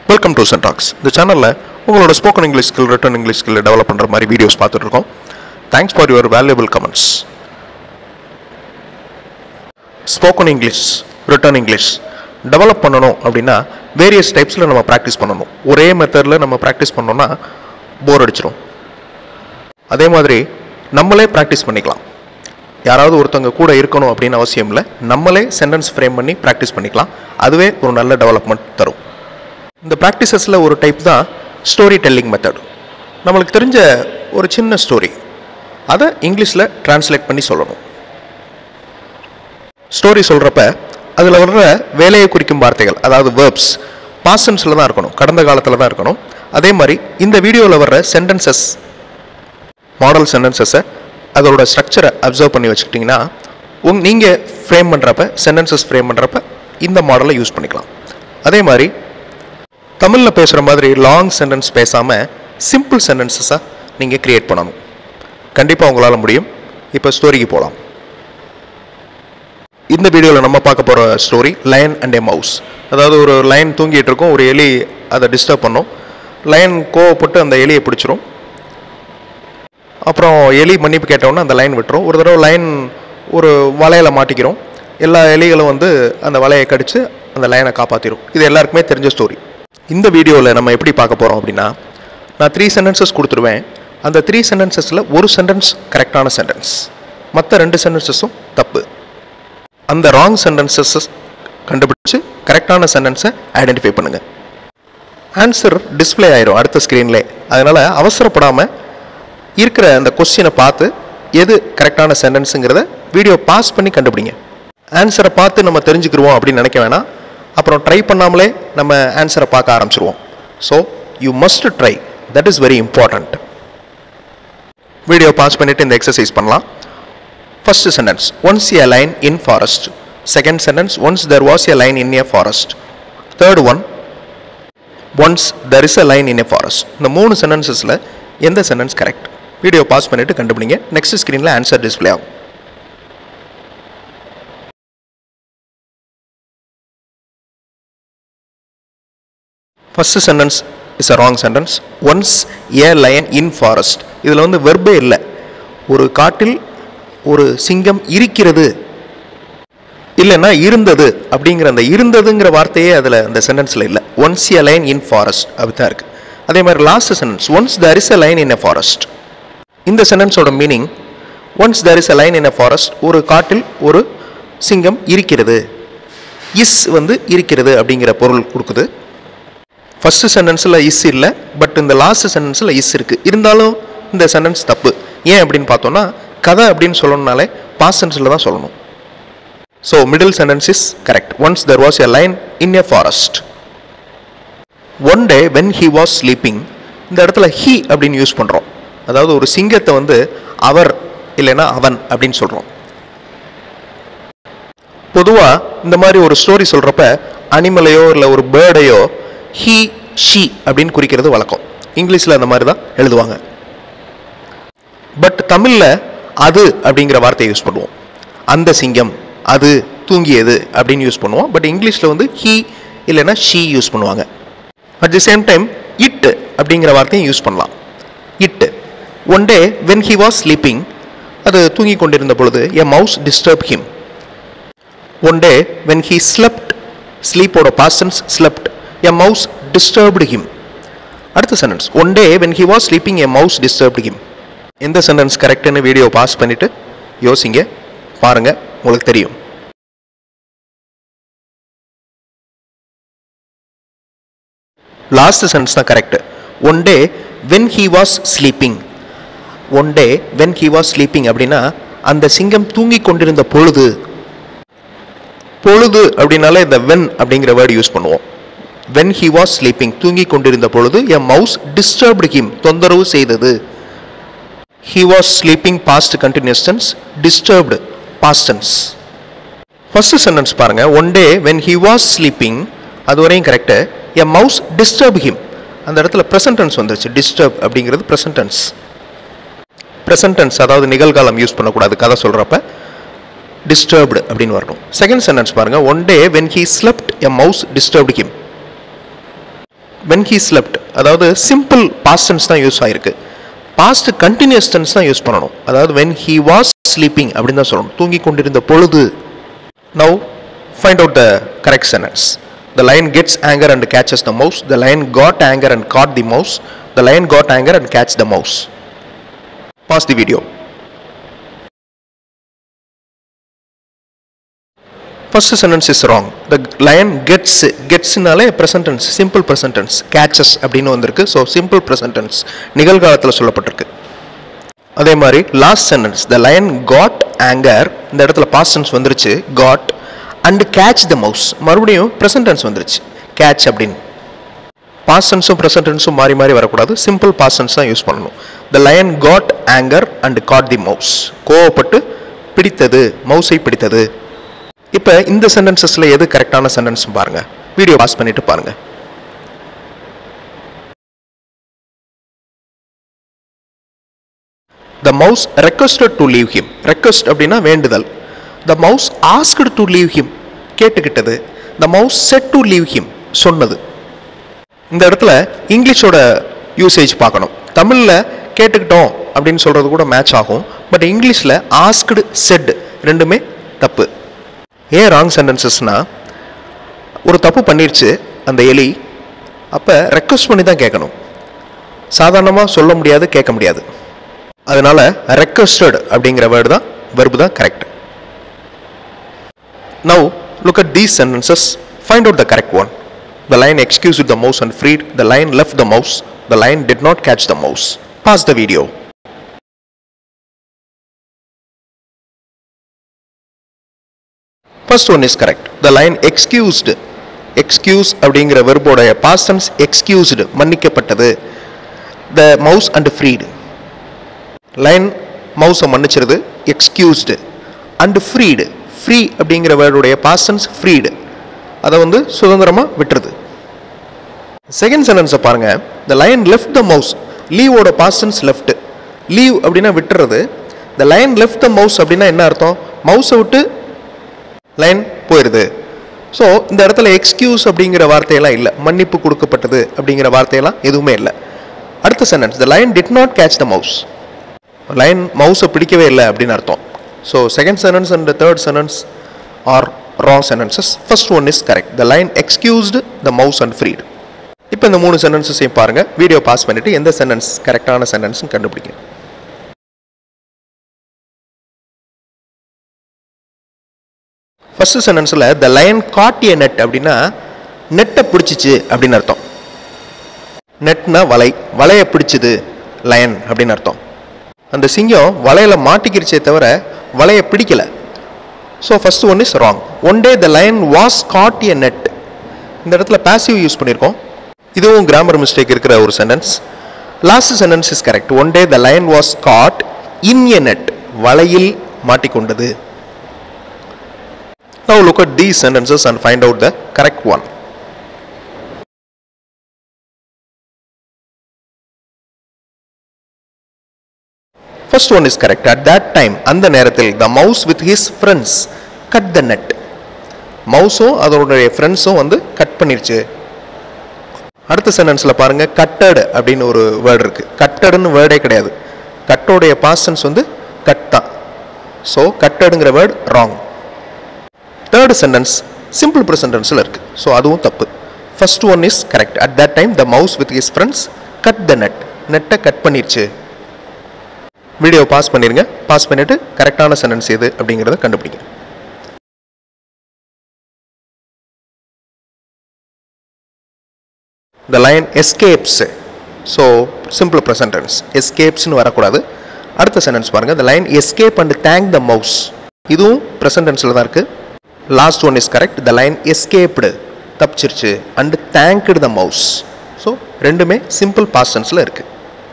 Welcome to சென்டாக்ஸ் இந்த சேனலில் உங்களோட spoken English skill written English skill develop பண்ணுற மாதிரி வீடியோஸ் பார்த்துட்டு இருக்கோம் thanks for your valuable comments spoken English written English develop பண்ணணும் அப்படின்னா வேரியஸ் டைப்ஸில் நம்ம ப்ராக்டிஸ் பண்ணணும் ஒரே மெத்தடில் நம்ம ப்ராக்டிஸ் பண்ணோம்னா போர் அடிச்சிடும் அதே மாதிரி நம்மளே ப்ராக்டிஸ் பண்ணிக்கலாம் யாராவது ஒருத்தவங்க கூட இருக்கணும் அப்படின்னு அவசியம் இல்லை நம்மளே சென்டென்ஸ் ஃப்ரேம் பண்ணி ப்ராக்டிஸ் பண்ணிக்கலாம் அதுவே ஒரு நல்ல டெவலப்மெண்ட் தரும் இந்த ப்ராக்டிசஸில் ஒரு டைப் தான் ஸ்டோரி டெல்லிங் மெத்தட் நம்மளுக்கு தெரிஞ்ச ஒரு சின்ன ஸ்டோரி அதை இங்கிலீஷில் டிரான்ஸ்லேட் பண்ணி சொல்லணும் ஸ்டோரி சொல்கிறப்ப அதில் வர்ற வேலையை குறிக்கும் வார்த்தைகள் அதாவது வேர்ப்ஸ் பாசன்ஸில் தான் இருக்கணும் கடந்த காலத்தில் தான் இருக்கணும் அதே மாதிரி இந்த வீடியோவில் வர்ற சென்டென்சஸ் மாடல் சென்டென்சஸை அதோட ஸ்ட்ரக்சரை அப்சர்வ் பண்ணி வச்சுக்கிட்டிங்கன்னா உங் நீங்கள் ஃப்ரேம் பண்ணுறப்ப சென்டென்சஸ் ஃப்ரேம் பண்ணுறப்ப இந்த மாடலை யூஸ் பண்ணிக்கலாம் அதே மாதிரி தமிழில் பேசுகிற மாதிரி லாங் சென்டென்ஸ் பேசாமல் சிம்பிள் சென்டென்சஸாக நீங்கள் க்ரியேட் பண்ணணும் கண்டிப்பாக உங்களால் முடியும் இப்போ ஸ்டோரிக்கு போகலாம் இந்த வீடியோவில் நம்ம பார்க்க போகிற story lion and a mouse அதாவது ஒரு லைன் தூங்கிட்டு இருக்கும் ஒரு எலி அதை டிஸ்டர்ப் பண்ணும் லயன் கோவப்பட்டு அந்த எலியை பிடிச்சிரும் அப்புறம் எலி மன்னிப்பு கேட்டவுடனே அந்த லைன் விட்டுரும் ஒரு தடவை லைன் ஒரு வலையில மாட்டிக்கிறோம் எல்லா எலிகளும் வந்து அந்த வலையை கடிச்சு அந்த லைனை காப்பாற்றிடும் இது எல்லாருக்குமே தெரிஞ்ச ஸ்டோரி இந்த வீடியோவில் நம்ம எப்படி பார்க்க போகிறோம் அப்படின்னா நான் த்ரீ சென்டென்சஸ் கொடுத்துருவேன் அந்த த்ரீ சென்டென்சஸில் ஒரு சென்டென்ஸ் கரெக்டான சென்டென்ஸ் மற்ற ரெண்டு சென்டென்சஸும் தப்பு அந்த ராங் சென்டென்சஸ் கண்டுபிடிச்சு கரெக்டான சென்டென்ஸை ஐடென்டிஃபை பண்ணுங்கள் ஆன்சர் டிஸ்ப்ளே ஆயிரும் அடுத்த ஸ்க்ரீன்லே அதனால் அவசரப்படாமல் இருக்கிற அந்த கொஸ்டினை பார்த்து எது கரெக்டான சென்டென்ஸுங்கிறத வீடியோ பாஸ் பண்ணி கண்டுபிடிங்க ஆன்சரை பார்த்து நம்ம தெரிஞ்சுக்கிருவோம் அப்படின்னு நினைக்க வேணாம் அப்புறம் ட்ரை பண்ணாமலே நம்ம ஆன்சரை பார்க்க ஆரம்பிச்சிருவோம் so you must try that is very important video pause பண்ணிவிட்டு இந்த எக்ஸசைஸ் பண்ணலாம் first sentence once a lion in forest second sentence once there was a lion in a forest third one once there is a lion in a forest இந்த மூணு சென்டென்சஸில் எந்த sentence correct video pause பண்ணிவிட்டு கண்டுபிடிங்க next ஸ்க்ரீனில் answer display ஆகும் first sentence is a wrong sentence once a lion in forest இதில் வந்து வெர்பே இல்லை ஒரு காட்டில் ஒரு சிங்கம் இருக்கிறது இல்லைன்னா இருந்தது அப்படிங்கிற அந்த இருந்ததுங்கிற வார்த்தையே அதில் அந்த சென்டென்ஸில் இல்லை once a lion in forest அப்படி தான் இருக்குது அதே மாதிரி last sentence once there is a lion in a forest இந்த சென்டென்ஸோட meaning once there is a lion in a forest ஒரு காட்டில் ஒரு சிங்கம் இருக்கிறது இஸ் வந்து இருக்கிறது அப்படிங்கிற பொருள் கொடுக்குது ஃபர்ஸ்ட் சென்டென்ஸில் இஸ் இல்லை பட் இந்த லாஸ்ட் சென்டென்ஸில் இஸ் இருக்குது இருந்தாலும் இந்த சென்டென்ஸ் தப்பு ஏன் அப்படின்னு பார்த்தோம்னா கதை அப்படின்னு சொல்லணும்னாலே பாஸ்ட் சென்ஸில் தான் சொல்லணும் so middle sentence is correct once there was a lion in a forest one day when he was sleeping இந்த இடத்துல ஹி அப்படின்னு யூஸ் பண்ணுறோம் அதாவது ஒரு சிங்கத்தை வந்து அவர் இல்லைன்னா அவன் அப்படின்னு சொல்கிறோம் பொதுவாக இந்த மாதிரி ஒரு ஸ்டோரி சொல்கிறப்ப அனிமலையோ இல்லை ஒரு பேர்டையோ ஹி ஷி அப்படின்னு குறிக்கிறது வழக்கம் இங்கிலீஷில் அந்த மாதிரி தான் எழுதுவாங்க பட் தமிழில் அது அப்படிங்கிற வார்த்தையை யூஸ் பண்ணுவோம் அந்த சிங்கம் அது தூங்கியது அப்படின்னு யூஸ் பண்ணுவோம் பட் இங்கிலீஷில் வந்து ஹீ இல்லைன்னா ஷீ யூஸ் பண்ணுவாங்க at the same time it அப்படிங்கிற வார்த்தையும் யூஸ் பண்ணலாம் it one day when he was sleeping அது தூங்கி கொண்டிருந்த பொழுது a mouse disturb him one day when he slept ஸ்லீப்போட past tense slept a mouse disturbed him அடுத்த sentence one day when he was sleeping a mouse disturbed him எந்த sentence கரெக்டுன்னு video pause பண்ணிவிட்டு யோசிங்க பாருங்கள் உங்களுக்கு தெரியும் லாஸ்ட் சென்டென்ஸ் தான் correct one day when he was sleeping one day when he was sleeping அப்படின்னா அந்த சிங்கம் தூங்கி கொண்டிருந்த பொழுது பொழுது அப்படின்னாலே இந்த வென் அப்படிங்கிற வேர்டு யூஸ் பண்ணுவோம் வென் ஹி வாஸ் ஸ்லீப்பிங் தூங்கி கொண்டிருந்த பொழுது எ மவுஸ் டிஸ்டர்ப்டு ஹிம் தொந்தரவு செய்தது he was sleeping past continuous tense disturbed past tense first sentence பாருங்க one day when he was sleeping அது வரையும் correct a mouse disturb him அந்த இடத்துல ப்ரெசன்ட் டென்ஸ் வந்துருச்சு டிஸ்டர்ப் அப்படிங்கிறது ப்ரெசன்ட் டென்ஸ் ப்ரெசன்ட் டென்ஸ் அதாவது நிகழ்காலம் யூஸ் பண்ணக்கூடாது கதை சொல்கிறப்ப டிஸ்டர்ப்டு அப்படின்னு வரணும் செகண்ட் சென்டென்ஸ் பாருங்க one day when he slept a mouse disturbed him when he slept அதாவது சிம்பிள் பாஸ்ட் டென்ஸ் தான் யூஸ் ஆயிருக்கு பாஸ்ட் கண்டினியூஸ் டென்ஸ் தான் யூஸ் பண்ணணும் அதாவது வென் ஹீ வாஸ் ஸ்லீப்பிங் அப்படின்னு தான் சொல்லணும் தூங்கி கொண்டிருந்த பொழுது now find out the correct sentence the lion gets anger and catches the mouse the lion caught anger and caught the mouse the lion caught anger and catch the mouse pause the video First sentence is wrong. The lion gets கெட்ஸ்னாலே present tense simple present tense catches அப்படின்னு வந்திருக்கு so simple present tense நிகழ்காலத்தில் சொல்லப்பட்டிருக்கு அதே மாதிரி last sentence the lion caught anger இந்த இடத்துல past tense வந்துருச்சு caught and catch the mouse மறுபடியும் ப்ரெசன்ட் டென்ஸ் வந்துருச்சு கேட்ச் அப்படின்னு பாஸ்ட் டென்ஸும் ப்ரெசன்ட் டென்ஸும் மாறி மாறி வரக்கூடாது சிம்பிள் பாஸ்ட் டென்ஸ் தான் யூஸ் பண்ணணும் the lion caught anger and caught the mouse கோவப்பட்டு பிடித்தது மவுஸை பிடித்தது இப்போ இந்த சென்டென்சஸில் எது கரெக்டான சென்டென்ஸ் பாருங்க வீடியோ பாஸ் பண்ணிட்டு பாருங்க the mouse requested to leave him request அப்படின்னா வேண்டுதல் the mouse asked to leave him கேட்டுக்கிட்டது the mouse said to leave him சொன்னது இந்த இடத்துல இங்கிலீஷோட யூசேஜ் பார்க்கணும் தமிழில் கேட்டுக்கிட்டோம் அப்படின்னு சொல்கிறது கூட மேட்ச் ஆகும் பட் இங்கிலீஷில் ஆஸ்க்டு செட் ரெண்டுமே தப்பு ஏன் ராங் சென்டென்சஸ்னா ஒரு தப்பு பண்ணிருச்சு அந்த எலி அப்போ ரெக்வஸ்ட் பண்ணி தான் கேட்கணும் சாதாரணமாக சொல்ல முடியாது கேட்க முடியாது அதனால ரெக்வஸ்டட் அப்படிங்கிற வேர்டு தான் வெர்பு தான் correct now look at these sentences find out the correct one the lion excuse the mouse and freed the lion left the mouse the lion did not catch the mouse pause the video first one is correct the lion excused excuse அப்படிங்கிற வெர்போடைய past tense excused மன்னிக்கப்பட்டது the mouse and freed lion மவுஸை மன்னிச்சிருது excused and freed free அப்படிங்கிற வேர்டுடைய பாஸ்டன்ஸ் freed அதை வந்து சுதந்திரமாக விட்டுருது செகண்ட் சென்டென்ஸை பாருங்க the lion left the mouse லீவோட பாஸ்டன்ஸ் லெஃப்ட் லீவ் அப்படின்னா விட்டுறது the lion left the mouse அப்படின்னா என்ன அர்த்தம் மவுஸை விட்டு லைன் போயிடுது ஸோ இந்த இடத்துல எக்ஸ்கியூஸ் அப்படிங்கிற வார்த்தையெல்லாம் இல்லை மன்னிப்பு கொடுக்கப்பட்டது அப்படிங்கிற வார்த்தையெல்லாம் எதுவுமே இல்லை அடுத்த sentence the lion did not catch the mouse lion மவுஸை பிடிக்கவே இல்லை அப்படின்னு அர்த்தம் so second sentence and third sentence are wrong sentences first one is correct the lion excused the mouse and freed இப்போ இந்த மூணு சென்டென்சஸையும் பாருங்க வீடியோ பாஸ் பண்ணிட்டு எந்த சென்டென்ஸ் கரெக்டான சென்டென்ஸ்னு கண்டுபிடிங்க ஃபர்ஸ்ட் சென்டென்ஸில் த லயன் காட்டிய நெட் அப்படின்னா நெட்டை பிடிச்சிச்சு அப்படின்னு அர்த்தம் நெட்னா வலை வலையை பிடிச்சது லயன் அப்படின்னு அர்த்தம் அந்த சிங்கம் வலையில மாட்டிக்கிருச்சே தவிர வலையை பிடிக்கல so first one is wrong one day the lion was caught a net இந்த இடத்துல பாசிவ் யூஸ் பண்ணியிருக்கோம் இதுவும் கிராமர் மிஸ்டேக் இருக்கிற ஒரு sentence last sentence is correct one day the lion was caught in a net வலையில் மாட்டிக்கொண்டது Now look at these sentences and find out the correct one. First one is correct. At that time, அந்த நேரத்தில் the mouse with his friends cut the net. மவுஸும் அதோடைய ஃப்ரெண்ட்ஸும் வந்து cut பண்ணிருச்சு அடுத்த சென்டென்ஸில் பாருங்க கட்டட் அப்படின்னு ஒரு வேர்டு இருக்கு கட்டடுன்னு வேர்டே கிடையாது கட்டோடைய பாஸ்டன்ஸ் வந்து கட் தான் ஸோ கட்டடுங்கிற word wrong third sentence simple ப்ரெசன்டென்ஸில் இருக்கு ஸோ அதுவும் தப்பு first one is correct at that time the mouse with his friends cut the net நெட்டை கட் பண்ணிருச்சு வீடியோ பாஸ் பண்ணிருங்க பாஸ் பண்ணிட்டு கரெக்டான சென்டென்ஸ் எது அப்படிங்கிறத கண்டுபிடிங்க the lion escapes so simple present tense எஸ்கேப்ஸ்னு வரக்கூடாது அடுத்த சென்டென்ஸ் பாருங்க the lion escape and thank the mouse இதுவும் ப்ரெசன்டென்ஸில் தான் இருக்குது last one is correct the lion escaped தப்பிச்சிருச்சு and thanked the mouse so ரெண்டுமே சிம்பிள் பாஸ்டன்ஸில் இருக்குது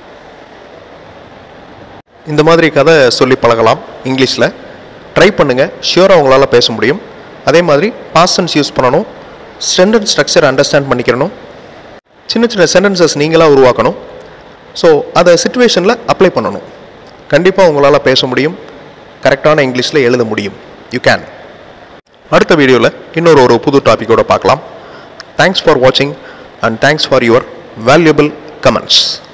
இந்த மாதிரி கதை சொல்லி பழகலாம் இங்கிலீஷில் ட்ரை பண்ணுங்கள் ஷியூராக உங்களால் பேச முடியும் அதே மாதிரி பாஸ்டன்ஸ் யூஸ் பண்ணணும் சென்டென்ஸ் ஸ்ட்ரக்சர் அண்டர்ஸ்டாண்ட் பண்ணிக்கிறணும் சின்ன சின்ன சென்டென்சஸ் நீங்களாக உருவாக்கணும் ஸோ அதை சுச்சுவேஷனில் அப்ளை பண்ணணும் கண்டிப்பாக உங்களால் பேச முடியும் கரெக்டான இங்கிலீஷில் எழுத முடியும் யூ கேன் அடுத்த வீடியோவில் இன்னொரு ஒரு புது டாப்பிக்கோட பார்க்கலாம் தேங்க்ஸ் ஃபார் வாட்சிங் and thanks for your valuable comments